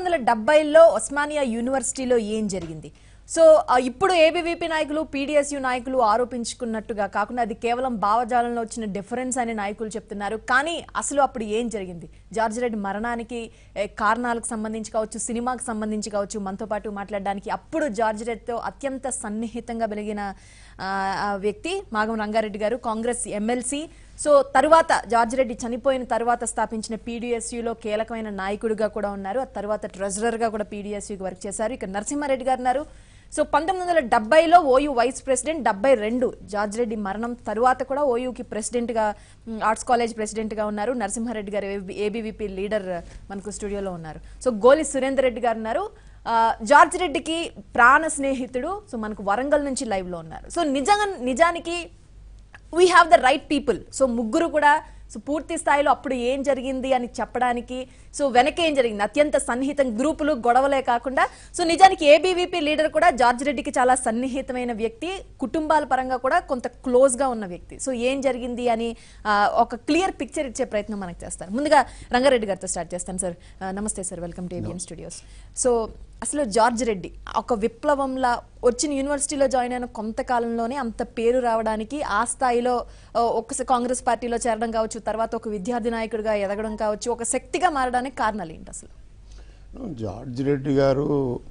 వందల డెబ్బైలో ఒస్మానియా యూనివర్సిటీలో ఏం జరిగింది సో ఆ, ఇప్పుడు ఏబీవీపీ నాయకులు పీడీఎస్యూ నాయకులు ఆరోపించుకున్నట్టుగా కాకుండా అది కేవలం భావజాలంలో వచ్చిన డిఫరెన్స్ అని నాయకులు చెప్తున్నారు కానీ అసలు అప్పుడు ఏం జరిగింది జార్జ్ రెడ్డి మరణానికి ఏ, కారణాలకు సంబంధించి కావచ్చు సినిమాకి సంబంధించి కావచ్చు మనతో పాటు మాట్లాడడానికి అప్పుడు జార్జ్ రెడ్డితో అత్యంత సన్నిహితంగా వెలిగిన ఆ, ఆ వ్యక్తి మాగం రంగారెడ్డి గారు కాంగ్రెస్ ఎమ్మెల్సీ సో తరువాత జార్జ్ రెడ్డి చనిపోయిన తర్వాత స్థాపించిన పీడీఎస్యూలో కీలకమైన నాయకుడిగా కూడా ఉన్నారు ఆ తర్వాత ట్రెజరర్గా కూడా పీడీఎస్యూకి వర్క్ చేశారు ఇక నరసింహారెడ్డి గారు ఉన్నారు సో పంతొమ్మిది వందల డెబ్బైలో ఓయూ వైస్ ప్రెసిడెంట్ డెబ్బై రెండు జార్జ్ రెడ్డి మరణం తరువాత కూడా ఓయూకి ప్రెసిడెంట్గా మ్, ఆర్ట్స్ కాలేజ్ ప్రెసిడెంట్గా ఉన్నారు నరసింహారెడ్డి గారు ఏబీవీపీ లీడర్ మనకు స్టూడియోలో ఉన్నారు సో గోలి సురేందర్ రెడ్డి గారు ఉన్నారు ఆ, జార్జ్ రెడ్డికి ప్రాణ స్నేహితుడు సో మనకు వరంగల్ నుంచి లైవ్ లో ఉన్నారు సో నిజంగా నిజానికి we have the right people so ముగ్గురు కూడా సో పూర్తి స్థాయిలో అప్పుడు ఏం జరిగింది అని చెప్పడానికి సో వెనక ఏం జరిగింది అత్యంత సన్నిహితం గ్రూపులు గొడవలే కాకుండా సో నిజానికి ఏబీవీపీ లీడర్ కూడా జార్జ్ రెడ్డికి చాలా సన్నిహితమైన వ్యక్తి కుటుంబాల పరంగా కూడా కొంత క్లోజ్ గా ఉన్న వ్యక్తి సో ఏం జరిగింది అని ఆ, ఒక క్లియర్ పిక్చర్ ఇచ్చే ప్రయత్నం మనకు చేస్తారు ముందుగా రంగారెడ్డి గారితో స్టార్ట్ చేస్తాను సార్ ఆ, నమస్తే sir welcome to ABN studios so అసలు జార్జ్ రెడ్డి ఒక విప్లవంలా వచ్చిన యూనివర్సిటీలో జాయిన్ అయిన కొంతకాలంలోనే అంత పేరు రావడానికి ఆ స్థాయిలో ఆ, ఒక్కసారి కాంగ్రెస్ పార్టీలో చేరడం కావచ్చు తర్వాత ఒక విద్యార్థి నాయకుడిగా ఎదగడం కావచ్చు ఒక శక్తిగా మారడానికి కారణాలు ఏంటి అసలు జార్జ్ రెడ్డి గారు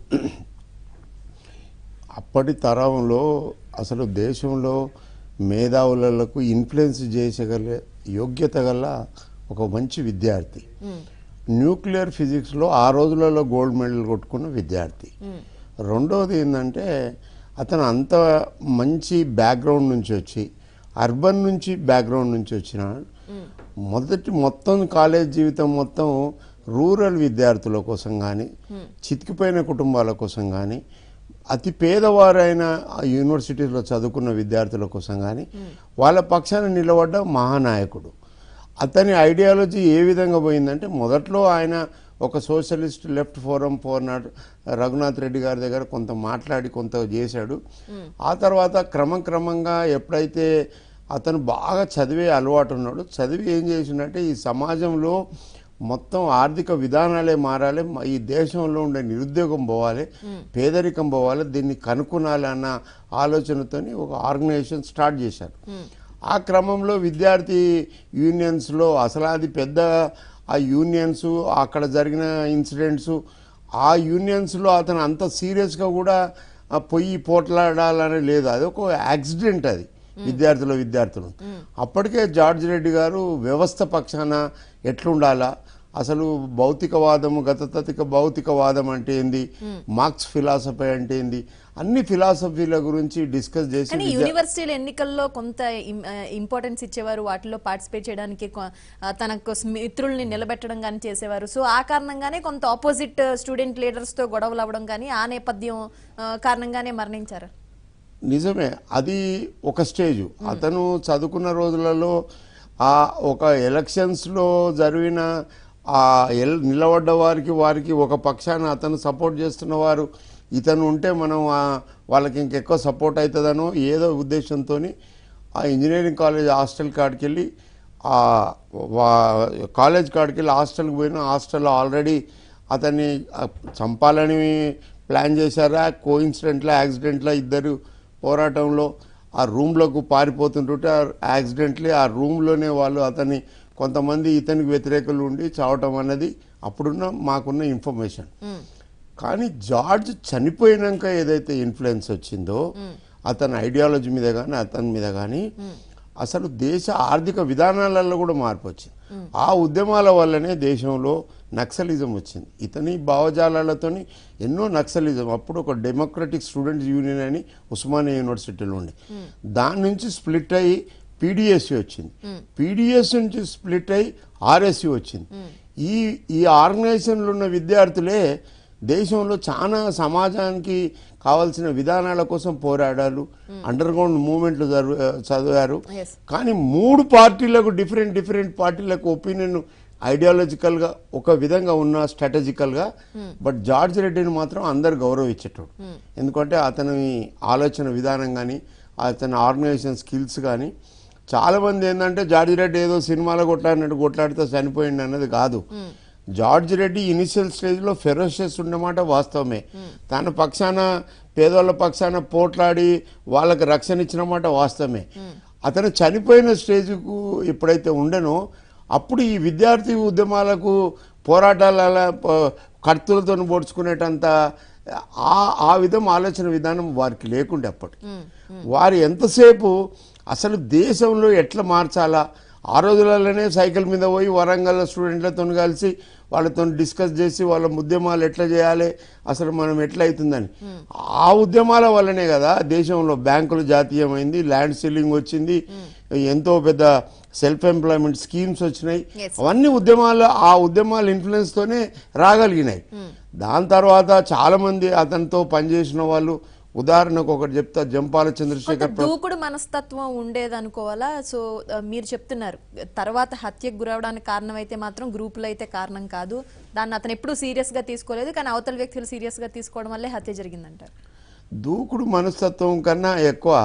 అప్పటి తరంలో అసలు దేశంలో మేధావులకు ఇన్ఫ్లుయెన్స్ చేసగల యోగ్యత గల ఒక మంచి విద్యార్థి న్యూక్లియర్ ఫిజిక్స్లో ఆ రోజులలో గోల్డ్ మెడల్ కొట్టుకున్న విద్యార్థి రెండవది ఏంటంటే అతను అంత మంచి బ్యాక్గ్రౌండ్ నుంచి వచ్చి అర్బన్ నుంచి బ్యాక్గ్రౌండ్ నుంచి వచ్చిన మొదటి మొత్తం కాలేజ్ జీవితం మొత్తం రూరల్ విద్యార్థుల కోసం కానీ చితికిపోయిన కుటుంబాల కోసం కానీ అతి పేదవారైన ఆ యూనివర్సిటీలో చదువుకున్న విద్యార్థుల కోసం కానీ వాళ్ళ పక్షాన నిలబడ్డ మహానాయకుడు అతని ఐడియాలజీ ఏ విధంగా పోయిందంటే మొదట్లో ఆయన ఒక socialist left forum for not Raghunath Reddy గారి దగ్గర కొంత మాట్లాడి కొంత చేశాడు ఆ తర్వాత క్రమక్రమంగా ఎప్పుడైతే అతను బాగా చదివే అలవాటు ఉన్నాడు చదివి ఏం చేసిండంటే ఈ సమాజంలో మొత్తం ఆర్థిక విధానాలే మారాలి మ- ఈ దేశంలో ఉండే నిరుద్యోగం పోవాలి పేదరికం పోవాలి దీన్ని కనుక్కునాలి అన్న ఆలోచనతోని ఒక ఆర్గనైజేషన్ స్టార్ట్ చేశారు ఆ క్రమంలో విద్యార్థి యూనియన్స్లో అసలు అది పెద్ద ఆ యూనియన్స్ అక్కడ జరిగిన ఇన్సిడెంట్స్ ఆ యూనియన్స్లో అతను అంత సీరియస్గా కూడా ఆ, పొయ్యి పోట్లాడాలని లేదు అది ఒక యాక్సిడెంట్ అది విద్యార్థుల విద్యార్థులు అప్పటికే జార్జ్ రెడ్డి గారు వ్యవస్థ పక్షాన ఎట్లుండాలా అసలు భౌతికవాదము గతతతిక భౌతికవాదం అంటే ఏంది మార్క్స్ ఫిలాసఫీ అంటే ఏంది అన్ని ఫిలాసఫీల గురించి డిస్కస్ చేసి కానీ విద్యా- యూనివర్సిటీల ఎన్నికల్లో కొంత ఇంపార్టెన్స్ ఇచ్చేవారు వాటిలో పార్టిసిపేట్ చేయడానికి కొ- ఆ, తనకు మిత్రుల్ని నిలబెట్టడం కానీ చేసేవారు సో ఆ కారణంగానే కొంత ఆపోజిట్ స్టూడెంట్ లీడర్స్ తో గొడవలు అవ్వడం కానీ ఆ నేపథ్యం ఆ, కారణంగానే మరణించారు నిజమే అది ఒక స్టేజ్ అతను చదువుకున్న రోజులలో ఆ ఒక ఎలక్షన్స్లో జరిగిన ఆ ఎల్ నిలబడ్డ వారికి వారికి ఒక పక్షాన అతను సపోర్ట్ చేస్తున్న వారు ఇతను ఉంటే మనం ఆ- వాళ్ళకి ఇంకెక్కువ సపోర్ట్ అవుతుందనో ఏదో ఉద్దేశంతో ఆ ఇంజనీరింగ్ కాలేజ్ హాస్టల్ కాడికి వెళ్ళి ఆ వా- కాలేజ్ కాడికి వెళ్ళి హాస్టల్కి పోయిన హాస్టల్లో ఆల్రెడీ అతన్ని ఆ, చంపాలని ప్లాన్ చేశారా కోఇన్సిడెంట్లో యాక్సిడెంట్లో ఇద్దరు పోరాటంలో ఆ రూమ్లోకి పారిపోతుంటుంటే యాక్సిడెంట్లీ ఆ రూమ్లోనే వాళ్ళు అతన్ని కొంతమంది ఇతనికి వ్యతిరేకులు ఉండి చావటం అన్నది అప్పుడున్న మాకున్న ఇన్ఫర్మేషన్ కానీ జార్జ్ చనిపోయినాక ఏదైతే ఇన్ఫ్లుయెన్స్ వచ్చిందో అతని ఐడియాలజీ మీద కానీ అతని మీద కానీ అసలు దేశ ఆర్థిక విధానాలలో కూడా మార్పు వచ్చింది ఆ ఉద్యమాల వల్లనే దేశంలో నక్సలిజం వచ్చింది ఇతని భావజాలాలతోని ఎన్నో నక్సలిజం అప్పుడు ఒక డెమోక్రటిక్ స్టూడెంట్స్ యూనియన్ అని ఉస్మానియా యూనివర్సిటీలో ఉండే దాని నుంచి స్ప్లిట్ అయ్యి పీడిఎస్సి వచ్చింది పీడిఎస్ నుంచి స్ప్లిట్ అయ్యి ఆర్ఎస్సి వచ్చింది ఈ ఈ ఆర్గనైజేషన్లో ఉన్న విద్యార్థులే దేశంలో చాలా సమాజానికి కావాల్సిన విధానాల కోసం పోరాడారు అండర్ గ్రౌండ్ మూవ్మెంట్లు జరు చదివారు Yes. కానీ మూడు పార్టీలకు డిఫరెంట్ డిఫరెంట్ పార్టీలకు ఒపీనియన్ ఐడియాలజికల్గా ఒక విధంగా ఉన్న స్ట్రాటజికల్గా బట్ జార్జ్ రెడ్డిని మాత్రం అందరు గౌరవించేటోడు ఎందుకంటే అతని ఆలోచన విధానం కానీ అతని ఆర్గనైజేషన్ స్కిల్స్ కానీ చాలా మంది ఏంటంటే జార్జ్ రెడ్డి ఏదో సినిమాలో కొట్లాడినట్టు కొట్లాడితే చనిపోయింది అన్నది కాదు జార్జ్ రెడ్డి ఇనిషియల్ స్టేజ్లో ఫెరోషియస్ ఉన్నమాట వాస్తవమే తన పక్షాన పేదోళ్ళ పక్షాన పోట్లాడి వాళ్ళకి రక్షణ ఇచ్చిన మాట వాస్తవమే అతను చనిపోయిన స్టేజ్కు ఎప్పుడైతే ఉండనో అప్పుడు ఈ విద్యార్థి ఉద్యమాలకు పోరాటాల కత్తులతో పొడుచుకునేటంత ఆ ఆ విధం ఆలోచన విధానం వారికి లేకుండే అప్పటికి వారు ఎంతసేపు అసలు దేశంలో ఎట్లా మార్చాలా ఆ రోజులలోనే సైకిల్ మీద పోయి వరంగల్ స్టూడెంట్లతో కలిసి వాళ్ళతో డిస్కస్ చేసి వాళ్ళ ఉద్యమాలు ఎట్లా చేయాలి అసలు మనం ఎట్లా అవుతుందని ఆ ఉద్యమాల వల్లనే కదా దేశంలో బ్యాంకులు జాతీయమైంది ల్యాండ్ సీలింగ్ వచ్చింది ఎంతో పెద్ద సెల్ఫ్ ఎంప్లాయ్మెంట్ స్కీమ్స్ వచ్చినాయి Yes. అవన్నీ ఉద్యమాలు ఆ ఉద్యమాల ఇన్ఫ్లుయెన్స్ తోనే రాగలిగినాయి దాని తర్వాత చాలా మంది అతనితో పనిచేసిన వాళ్ళు ఉదాహరణకు ఒకటి చెప్తా జంపాల కొంత చంద్రశేఖర్ ప్ర- దూకుడు మనస్తత్వం ఉండేది అనుకోవాలా సో ఆ, మీరు చెప్తున్నారు తర్వాత హత్యకు గురవడానికి కారణం అయితే మాత్రం గ్రూపులు అయితే కారణం కాదు దాన్ని అతను ఎప్పుడూ సీరియస్ గా తీసుకోలేదు కానీ అవతల వ్యక్తులు సీరియస్ గా తీసుకోవడం వల్లే హత్య జరిగిందంటారు దూకుడు మనస్తత్వం కన్నా ఎక్కువ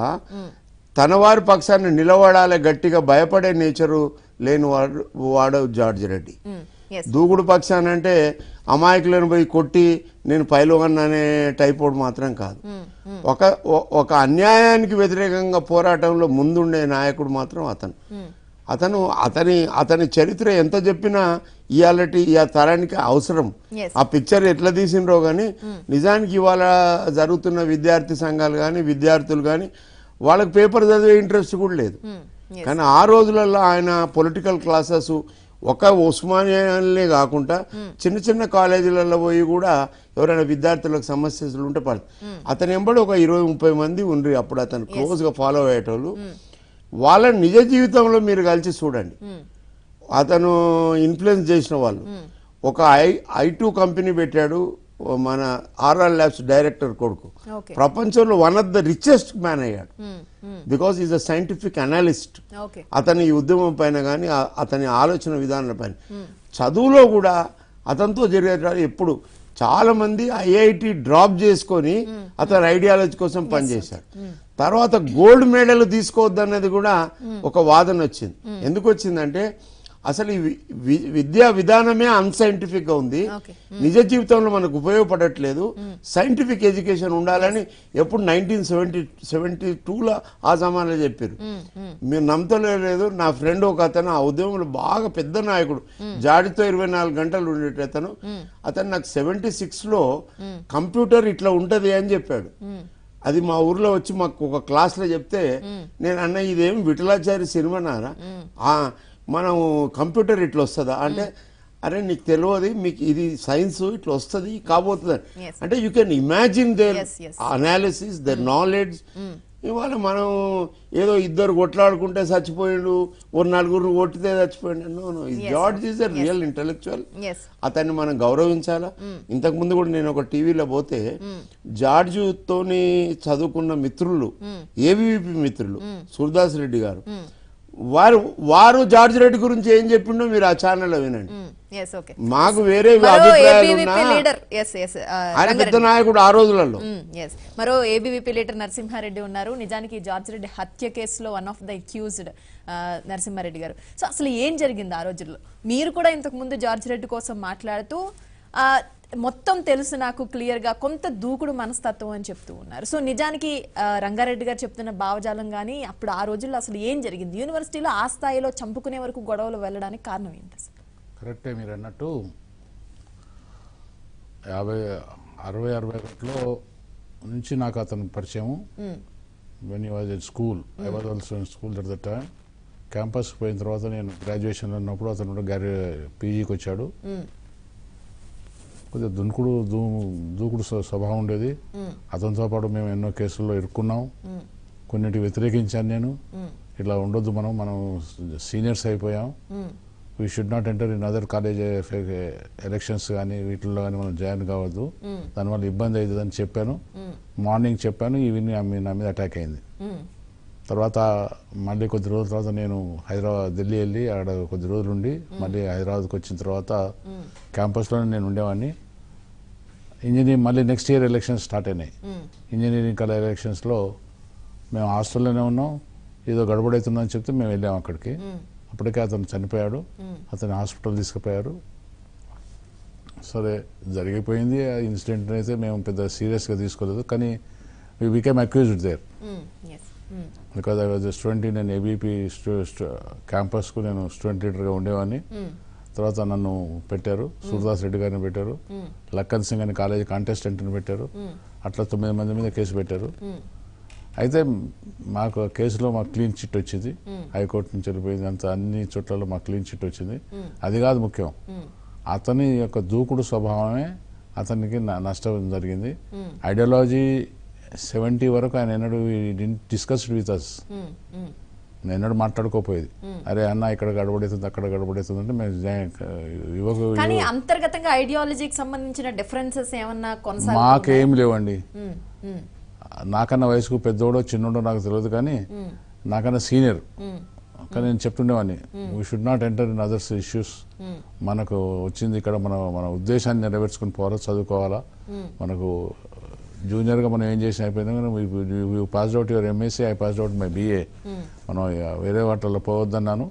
తన వారి పక్షాన్ని నిలబడాలి గట్టిగా భయపడే నేచరు లేని వాడు వాడు జార్జ్ రెడ్డి ఎస్ దూకుడు పక్షాన అంటే అమాయకులను పోయి కొట్టి నేను పైలోగన్ అనే టైపోడ్ మాత్రం కాదు ఒక ఒ- ఒక అన్యాయానికి వ్యతిరేకంగా పోరాటంలో ముందుండే నాయకుడు మాత్రం అతను అతను అతని అతని చరిత్ర ఎంత చెప్పినా ఇవాళటి ఈ తరానికి అవసరం Yes. ఆ పిక్చర్ ఎట్లా తీసిండ్రో కానీ నిజానికి ఇవాళ జరుగుతున్న విద్యార్థి సంఘాలు కానీ విద్యార్థులు కానీ వాళ్ళకి పేపర్ చదివే ఇంట్రెస్ట్ కూడా లేదు కానీ ఆ రోజులలో ఆయన పొలిటికల్ క్లాసెస్ ఒక ఉస్మానియాలనే కాకుండా చిన్న చిన్న కాలేజీలలో పోయి కూడా ఎవరైనా విద్యార్థులకు సమస్యలు ఉంటే పడు అతని ఎంబడి ఒక ఇరవై ముప్పై మంది ఉండ్రి అప్పుడు అతను క్లోజ్ గా ఫాలో అయ్యేటోళ్ళు వాళ్ళ నిజ జీవితంలో మీరు కలిసి చూడండి అతను ఇన్ఫ్లుయెన్స్ చేసిన వాళ్ళు ఒక ఐ ఐ టూ కంపెనీ పెట్టాడు మన ఆర్ఆర్ ల్యాబ్స్ డైరెక్టర్ కొడుకు ఓకే ప్రపంచంలో one of the richest man అయ్యాడు because is a scientific analyst okay అతని ఈ ఉద్యమం పైన కానీ అతని ఆలోచన విధానాల పైన చదువులో కూడా అతనితో జరిగేటప్పుడు ఎప్పుడు చాలా మంది ఐఐటి డ్రాప్ చేసుకొని అతని ఐడియాలజీ కోసం పనిచేశారు తర్వాత గోల్డ్ మెడల్ తీసుకోవద్దన్నది కూడా ఒక వాదన వచ్చింది ఎందుకు వచ్చిందంటే అసలు ఈ వి- వి- విద్యా విధానమే అన్సైంటిఫిక్ గా ఉంది Okay. నిజ జీవితంలో మనకు ఉపయోగపడట్లేదు సైంటిఫిక్ ఎడ్యుకేషన్ ఉండాలని ఎప్పుడు నైన్టీన్ సెవెంటీ సెవెంటీ టూలో ఆ జమానాలో చెప్పారు మీరు నమ్మతలేదు నా ఫ్రెండ్ ఒక అతను ఆ ఉద్యమంలో బాగా పెద్ద నాయకుడు జాడితో ఇరవై నాలుగు గంటలు ఉండేట అతను అతను నాకు సెవెంటీ లో కంప్యూటర్ ఇట్లా ఉంటది అని చెప్పాడు అది మా ఊర్లో వచ్చి మాకు ఒక క్లాస్ లో చెప్తే నేను అన్న ఇదేం విఠలాచారి సినిమానారా ఆ, మనం కంప్యూటర్ ఇట్లా వస్తుందా అంటే అరే నీకు తెలియదు మీకు ఇది సైన్స్ ఇట్లా వస్తుంది కాబోతుంది Yes. అంటే you can imagine there Yes, yes. Analysis their knowledge ఇవాళ మనం ఏదో ఇద్దరు కొట్లాడుకుంటే చచ్చిపోయిండు ఓ నలుగురు కొట్టితే చచ్చిపోయిండు no no Yes, George sir. Is a real intellectual yes అతన్ని మనం గౌరవించాలా ఇంతకు ముందు కూడా నేను ఒక టీవీలో పోతే జార్జ్ తోని చదువుకున్న మిత్రులు ఏబీవీపీ మిత్రులు సూర్దాస్ రెడ్డి గారు వారు వారు జార్జ్ రెడ్డి గురించి ఏం చెప్పిండో మీరు ఆ ఛానల్లో వినండి ఎస్ ఓకే మాకు వేరే మరో అభిప్రాయాలు ఏబీవీపీ ఉన్నా లీడర్ ఎస్ ఎస్ ఆయన పెద్ద నాయకుడు ఆ రోజులలో ఎస్ మరో ఏబీవీపీ లీడర్ నరసింహారెడ్డి ఉన్నారు నిజానికి జార్జ్ రెడ్డి హత్య కేసులో one of the accused Narasimhareddy గారు సో అసలు ఏం జరిగింది ఆ రోజుల్లో మీరు కూడా ఇంతకు ముందు జార్జ్ రెడ్డి కోసం మాట్లాడుతూ ఆ, మొత్తం తెలుసు నాకు క్లియర్ గా కొంత దూకుడు మనస్తత్వం అని చెప్తూ ఉన్నారు సో నిజానికి ఆ, రంగారెడ్డి గారు చెప్తున్న భావజాలం కానీ అప్పుడు ఆ రోజుల్లో అసలు ఏం జరిగింది యూనివర్సిటీలో ఆ స్థాయిలో చంపుకునే వరకు గొడవలు వెళ్ళడానికి కారణం ఏంటి అసలు కరెక్టే మీరు అన్నట్టు యాభై అరవై అరవై ఒకటిలో నుంచి నాకు అతను పరిచయం when you was at school I was also in school that the time campus పోయిన తర్వాత నేను గ్రాడ్యుయేషన్ ఉన్నప్పుడు అతను కూడా గ్రాడ్యు పీజీకి వచ్చాడు కొద్దిగా దునుకుడు దూ దూకుడు స్వ- స్వభావం ఉండేది అతనితో పాటు మేము ఎన్నో కేసుల్లో ఇరుక్కున్నాం కొన్నిటి వ్యతిరేకించాను నేను ఇట్లా ఉండొద్దు మనం మనం సీనియర్స్ అయిపోయాం we should not enter in other college elections కానీ వీటిల్లో కానీ మనం జాయిన్ కావద్దు దానివల్ల ఇబ్బంది అవుతుందని చెప్పాను మార్నింగ్ చెప్పాను ఈవినింగ్ ఆమె నా మీద అటాక్ అయింది తర్వాత మళ్ళీ కొద్ది రోజుల తర్వాత నేను హైదరాబాద్ ఢిల్లీ వెళ్ళి అక్కడ కొద్ది రోజులు ఉండి మళ్ళీ హైదరాబాద్కి వచ్చిన తర్వాత క్యాంపస్లోనే నేను ఉండేవాడిని ఇంజనీరింగ్ మళ్ళీ నెక్స్ట్ ఇయర్ ఎలక్షన్స్ స్టార్ట్ అయినాయి ఇంజనీరింగ్ కళ ఎలక్షన్స్లో మేము హాస్టల్లోనే ఉన్నాం ఏదో గడబడవుతుందని చెప్తే మేము వెళ్ళాం అక్కడికి అప్పటికే అతను చనిపోయాడు అతను హాస్పిటల్ తీసుకుపోయారు సరే జరిగిపోయింది ఆ ఇన్సిడెంట్ అయితే మేము పెద్ద సీరియస్గా తీసుకోలేదు కానీ we became accused there yes because I was student నేను ఏబీపీ క్యాంపస్కు నేను స్టూడెంట్ లీడర్గా ఉండేవాడిని తర్వాత నన్ను పెట్టారు సూర్దాస్ రెడ్డి గారిని పెట్టారు లక్కన్ సింగ్ అని కాలేజీ కాంటెస్టెంట్ని పెట్టారు అట్లా తొమ్మిది మంది మీద కేసు పెట్టారు అయితే మాకు ఆ కేసులో మాకు క్లీన్ చిట్ వచ్చింది హైకోర్టు నుంచి వెళ్ళిపోయింది అంత అన్ని చోట్లలో మాకు క్లీన్ చిట్ వచ్చింది అది కాదు ముఖ్యం అతని యొక్క దూకుడు స్వభావమే అతనికి న- నష్టం జరిగింది ఐడియాలజీ సెవెంటీ వరకు ఆయన ఎన్నడూ డిస్కస్డ్ విత్ అస్ నేను ఎన్నడూ మాట్లాడుకోపోయేది అరే అన్న ఇక్కడ గడబడవుతుంది అక్కడ గడబడవుతుంది అంటే మేము జా- యువకు కానీ యువ- అంతర్గతంగా ఐడియాలజీకి సంబంధించిన డిఫరెన్సెస్ ఏమన్నా కొనసాగు మాకేం లేవండి నాకన్నా వయసుకు పెద్దోడో చిన్నోడో నాకు తెలియదు కానీ నాకన్నా సీనియర్ కానీ నేను చెప్తుండేవాడిని we should not enter in others issues మనకు వచ్చింది ఇక్కడ మన మన ఉద్దేశాన్ని నెరవేర్చుకుని పోవాలా చదువుకోవాలా మనకు జూనియర్గా మనం ఏం చేసి అయిపోయింది కానీ passed out your MSc I passed out my BA మనం ఇక వేరే వాటిల్లో పోవద్దన్నాను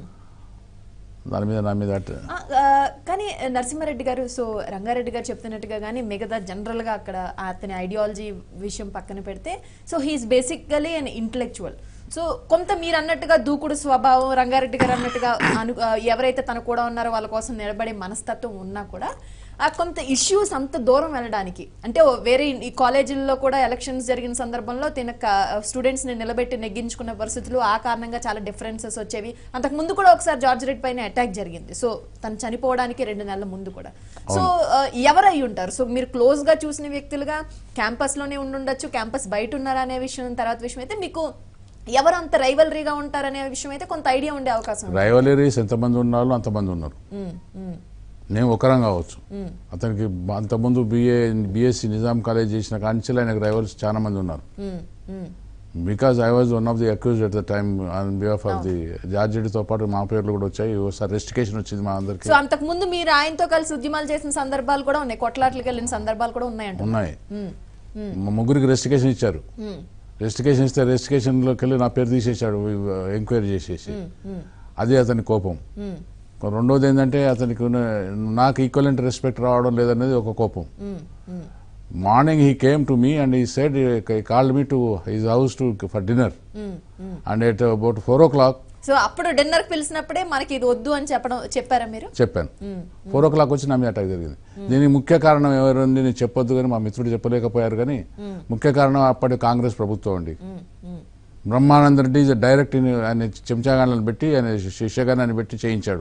దాని మీద నా మీద అట్ట- ఆ, ఆ, కానీ నరసింహారెడ్డి గారు సో రంగారెడ్డి గారు చెప్తున్నట్టుగా కానీ మిగతా జనరల్ గా అక్కడ అతని ఐడియాలజీ విషయం పక్కన పెడితే so he is basically an intellectual so కొంత మీరు అన్నట్టుగా దూకుడు స్వభావం రంగారెడ్డి గారు అన్నట్టుగా అను ఆ, ఎవరైతే తన కూడా ఉన్నారో వాళ్ళ కోసం నిలబడే మనస్తత్వం ఉన్నా కూడా ఆ కొంత ఇష్యూస్ అంత దూరం వెళ్ళడానికి అంటే ఓ వేరే ఈ కాలేజీల్లో కూడా ఎలక్షన్స్ జరిగిన సందర్భంలో తిన స్టూడెంట్స్ ని నిలబెట్టి నెగ్గించుకున్న పరిస్థితులు ఆ కారణంగా చాలా డిఫరెన్సెస్ వచ్చేవి అంతకు ముందు కూడా ఒకసారి జార్జ్ రెడ్ పైన అటాక్ జరిగింది సో తను చనిపోవడానికి రెండు నెలల ముందు కూడా సో ఆ, ఎవరు అయి ఉంటారు సో మీరు క్లోజ్ గా చూసిన వ్యక్తులుగా క్యాంపస్ లోనే ఉండుండొచ్చు క్యాంపస్ బయట ఉన్నారా అనే విషయం తర్వాత విషయం అయితే మీకు ఎవరు అంత రైవలరీగా ఉంటారనే విషయం అయితే కొంత ఐడియా ఉండే అవకాశం ఉంది రైవలరీస్ ఎంతమంది ఉన్నారో అంతమంది ఉన్నారు ఉమ్, ఉమ్, నేను ఒకరం కావచ్చు అతనికి బ- అంతకుముందు బిఏ బిఎస్సి నిజాం కాలేజ్ చేసిన కాంచెలు ఆయనకు రైవల్స్ చాలా మంది ఉన్నారు um, um. Because I was one of the accuse at the time on behalf of the జార్జెడ్తో పాటు మా పేర్లు కూడా వచ్చాయి ఒకసారి రెస్టికేషన్ వచ్చింది మా అందరికి సో అంతకు ముందు మీరు ఆయనతో కలిసి ఉద్యమాలు చేసిన సందర్భాలు కూడా ఉన్నాయి కొట్లాట్లకి వెళ్ళిన సందర్భాలు కూడా ఉన్నాయంట ఉన్నాయి మా ముగ్గురికి రెస్టికేషన్ ఇచ్చారు రెస్టికేషన్ ఇస్తే రెస్టికేషన్లోకి వెళ్ళి నా పేరు తీసేశాడు ఎంక్వైరీ చేసేసి అది అతని కోపం రెండోది ఏంటంటే అతనికి ఉన్న- నాకు ఈక్వలెంట్ రెస్పెక్ట్ రావడం లేదనేది ఒక కోపం morning he came to me and he said called me to his house to for dinner and at about four o'clock so అప్పుడు డిన్నర్ పిలిచినప్పుడే మనకి ఇది వద్దు అని చెప్పడం చెప్పారా మీరు చెప్పాను ఫోర్ ఓ క్లాక్ వచ్చి నా మీద అటాక్ జరిగింది దీనికి ముఖ్య కారణం ఎవరుంది నేను చెప్పొద్దు కానీ మా మిత్రుడు చెప్పలేకపోయారు కానీ ముఖ్య కారణం అప్పటి కాంగ్రెస్ ప్రభుత్వం అండి Brahmananda Reddy is a direct in- ఆయన చెంచాగాళ్ళని పెట్టి ఆయన శిష్యగానాన్ని పెట్టి చేయించాడు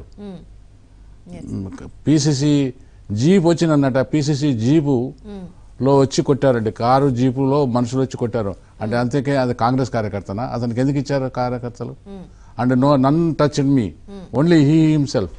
పిసిసి జీప్ వచ్చిందన్నట పిసిసి జీపు లో వచ్చి కొట్టారండి కారు జీపులో మనుషులు వచ్చి కొట్టారు అంటే అంతేకే అది కాంగ్రెస్ కార్యకర్తనా అతనికి ఎందుకు ఇచ్చారు కార్యకర్తలు and no none touch in me only he himself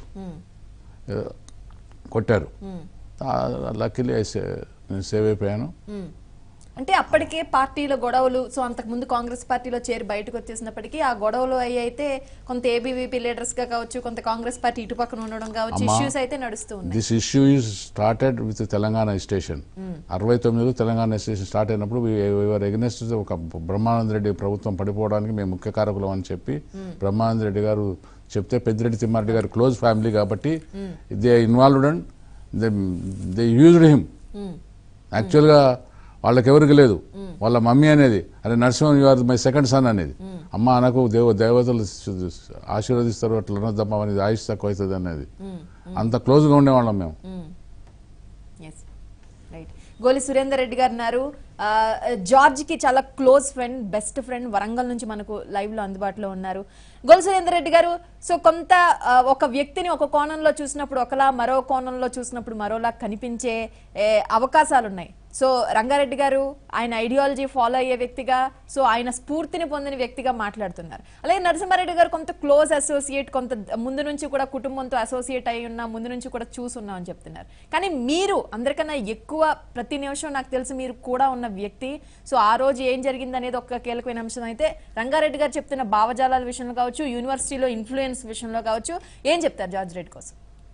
కొట్టారు లక్కీలీ నేను సేవ్ అయిపోయాను అంటే అప్పటికే పార్టీల గొడవలు సో అంతకు ముందు కాంగ్రెస్ పార్టీలో చేరి బయటకు వచ్చేసినప్పటికీ ఆ గొడవలు అయ్యి అయితే కొంత ఏబీవీపీ లీడర్స్ గా కావచ్చు కొంత కాంగ్రెస్ పార్టీ ఇటు పక్కన ఉండడం కావచ్చు అమ్మా. ఇష్యూస్ అయితే నడుస్తూ ఉన్నాయి this issue is started with Telangana station అరవై తొమ్మిదిలో తెలంగాణ స్టేషన్ స్టార్ట్ అయినప్పుడు వర్ ఎగ్నెస్ట్ ఒక బ్రహ్మానంద రెడ్డి ప్రభుత్వం పడిపోవడానికి మేము ముఖ్య కారకులం అని చెప్పి బ్రహ్మానంద రెడ్డి గారు చెప్తే పెద్దిరెడ్డి తిమ్మారెడ్డి గారు క్లోజ్ ఫ్యామిలీ కాబట్టి they involved and they they used him యాక్చువల్గా వాళ్ళకి ఎవరికి లేదు వాళ్ళ మమ్మీ అనేది అరే Narasimhan you are my second son అనేది అమ్మ అనకు దేవ దేవతలు ఆశీర్వదిస్తారు అట్లా అనొద్దమ్మా అనేది ఆయుష్ తక్కువ అవుతుంది అనేది అంత క్లోజ్గా ఉండేవాళ్ళం మేము ఎస్ రైట్ గోలి సురేందర్ రెడ్డి గారు ఉన్నారు ఆ, జార్జ్ కి చాలా close friend best friend Warangal నుంచి మనకు లైవ్ లో అందుబాటులో ఉన్నారు గోలి సురేందర్ రెడ్డి గారు సో కొంత ఆ, ఒక వ్యక్తిని ఒక కోణంలో చూసినప్పుడు ఒకలా మరో కోణంలో చూసినప్పుడు మరోలా కనిపించే ఏ, అవకాశాలు ఉన్నాయి సో రంగారెడ్డి గారు ఆయన ఐడియాలజీ ఫాలో అయ్యే వ్యక్తిగా సో ఆయన స్ఫూర్తిని పొందిన వ్యక్తిగా మాట్లాడుతున్నారు అలాగే నరసింహారెడ్డి గారు కొంత క్లోజ్ అసోసియేట్ కొంత ముందు నుంచి కూడా కుటుంబంతో అసోసియేట్ అయి ఉన్నా ముందు నుంచి కూడా చూసున్నాం అని చెప్తున్నారు కానీ మీరు అందరికన్నా ఎక్కువ ప్రతి నిమిషం నాకు తెలిసి మీరు కూడా ఉన్న వ్యక్తి సో ఆ రోజు ఏం జరిగింది అనేది ఒక కీలకమైన అంశం అయితే రంగారెడ్డి గారు చెప్తున్న భావజాలాల విషయంలో కావచ్చు యూనివర్సిటీలో ఇన్ఫ్లుయెన్స్ విషయంలో కావచ్చు ఏం చెప్తారు జార్జ్ రెడ్డి కోసం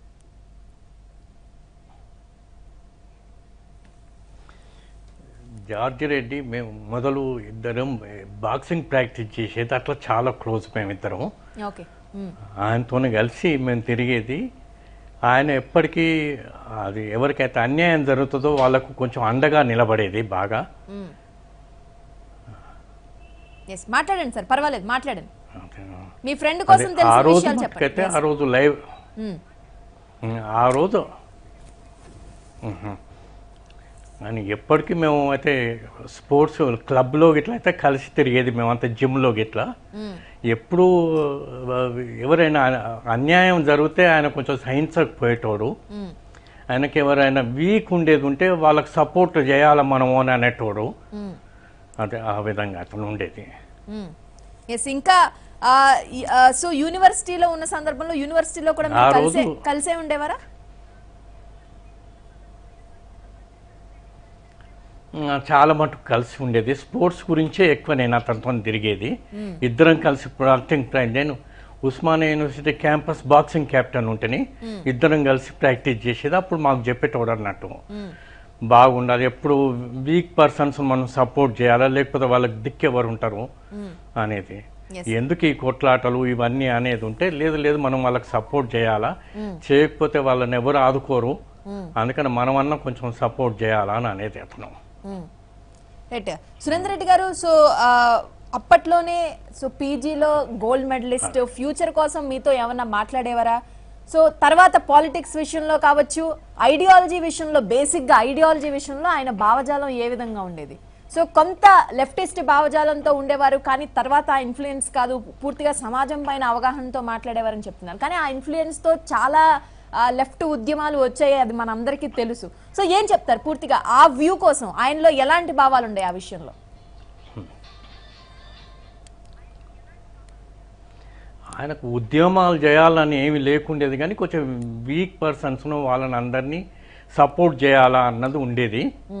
జార్జ్ రెడ్డి మేము మొదలు ఇద్దరం బాక్సింగ్ ప్రాక్టీస్ చేసేది అట్లా చాలా క్లోజ్ మేమిద్దరం ఓకే ఆయనతోనే కలిసి మేము తిరిగేది ఆయన ఎప్పటికీ అది ఎవరికైతే అన్యాయం జరుగుతుందో వాళ్ళకు కొంచెం అండగా నిలబడేది బాగా ఎస్ మాట్లాడండి సార్ పర్వాలేదు మాట్లాడండి అంతేనా? మీ ఫ్రెండ్ కోసం అదే, ఆ తెలిసిన రోజు విషయాలు మటుకైతే చెప్పండి ఆ రోజు లైవ్ మ్మ్. ఆ రోజు మ్మ్. అని ఎప్పటికీ మేము అయితే స్పోర్ట్స్ క్లబ్లో గిట్లా అయితే కలిసి తిరిగేది మేమంతా జిమ్లో గిట్లా ఎప్పుడు ఎవరైనా అన్యాయం జరిగితే ఆయన కొంచెం సహించకపోయేటోడు ఆయనకి ఎవరైనా వీక్ ఉండేది ఉంటే వాళ్ళకి సపోర్ట్ చేయాలి మనము అని అనేటోడు అదే ఆ విధంగా అతను ఉండేది ఎస్ ఇంకా సో యూనివర్సిటీలో ఉన్న సందర్భంలో యూనివర్సిటీలో కూడా మీరు ఆ కలిసే రోజు- కలిసే ఉండేవారా ఆ, చాలా మటుకు కలిసి ఉండేది స్పోర్ట్స్ గురించే ఎక్కువ నేను అతనితో తిరిగేది ఇద్దరం కలిసి ప్రాక్టింగ్ ట్రైన్ నేను Osmania university campus boxing captain ఉంటేని ఇద్దరం కలిసి ప్రాక్టీస్ చేసేది అప్పుడు మాకు చెప్పేటోడు అన్నట్టు బాగుండాలి ఎప్పుడు వీక్ పర్సన్స్ మనం సపోర్ట్ చేయాలా లేకపోతే వాళ్ళకి దిక్కు ఎవరు ఉంటారు అనేది Yes. ఎందుకు ఈ కొట్లాటలు ఇవన్నీ అనేది ఉంటే లేదు లేదు మనం వాళ్ళకి సపోర్ట్ చేయాలా చేయకపోతే వాళ్ళని ఎవరు ఆదుకోరు అందుకని మనం అన్న కొంచెం సపోర్ట్ చేయాలా అని అనేది అతను రైట్ సురేందర్ రెడ్డి గారు సో ఆ, అప్పట్లోనే సో పీజీలో గోల్డ్ మెడలిస్ట్ ఫ్యూచర్ కోసం మీతో ఏమన్నా మాట్లాడేవారా సో తర్వాత పాలిటిక్స్ విషయంలో కావచ్చు ఐడియాలజీ విషయంలో బేసిక్గా ఐడియాలజీ విషయంలో ఆయన భావజాలం ఏ విధంగా ఉండేది సో కొంత లెఫ్టిస్ట్ భావజాలంతో ఉండేవారు కానీ తర్వాత ఆ ఇన్ఫ్లుయెన్స్ కాదు పూర్తిగా సమాజం పైన అవగాహనతో మాట్లాడేవారని చెప్తున్నారు కానీ ఆ ఇన్ఫ్లుయెన్స్ తో చాలా లెఫ్ట్ ఉద్యమాలు వచ్చాయి అది మనందరికీ తెలుసు సో ఏం చెప్తారు పూర్తిగా ఆ వ్యూ కోసం ఆయనలో ఎలాంటి భావాలు ఉండే ఆ విషయంలో ఆయనకు ఉద్యమాలు చేయాలని ఏమి లేకుండేది కానీ కొంచెం వీక్ పర్సన్స్ను వాళ్ళని అందరినీ సపోర్ట్ చేయాలా అన్నది ఉండేది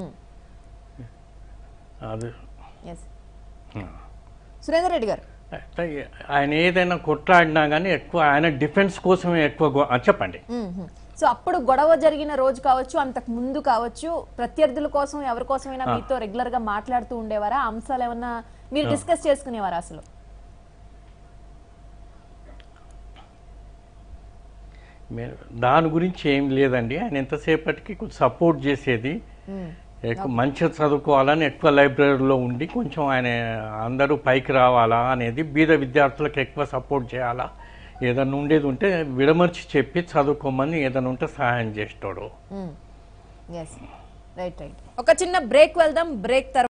అది ఎస్ సురేందర్ రెడ్డి గారు అయితే ఆయన ఏదైనా కొట్లాడినా కానీ ఎక్కువ ఆయన డిఫెన్స్ కోసమే ఎక్కువ గో- ఆ, చెప్పండి మ్మ్. సో అప్పుడు గొడవ జరిగిన రోజు కావచ్చు అంతకు ముందు కావచ్చు ప్రత్యర్థుల కోసం ఎవరి కోసమైనా మీతో రెగ్యులర్ గా మాట్లాడుతూ ఉండేవారా ఆ అంశాలు ఏమన్నా మీరు డిస్కస్ చేసుకునేవారా అసలు మే- దాని గురించి ఏం లేదండి ఆయన ఎంతసేపటికి కొంచెం సపోర్ట్ చేసేది ఎక్కువ మంచిగా చదువుకోవాలని ఎక్కువ లైబ్రరీలో ఉండి కొంచెం ఆయన అందరూ పైకి రావాలా అనేది బీద విద్యార్థులకు ఎక్కువ సపోర్ట్ చేయాలా ఏదన్నా ఉండేది ఉంటే విడమర్చి చెప్పి చదువుకోమని ఏదైనా ఉంటే సహాయం చేస్తాడు ఎస్ రైట్ రైట్ ఒక చిన్న బ్రేక్ వెళ్దాం బ్రేక్ తర్వాత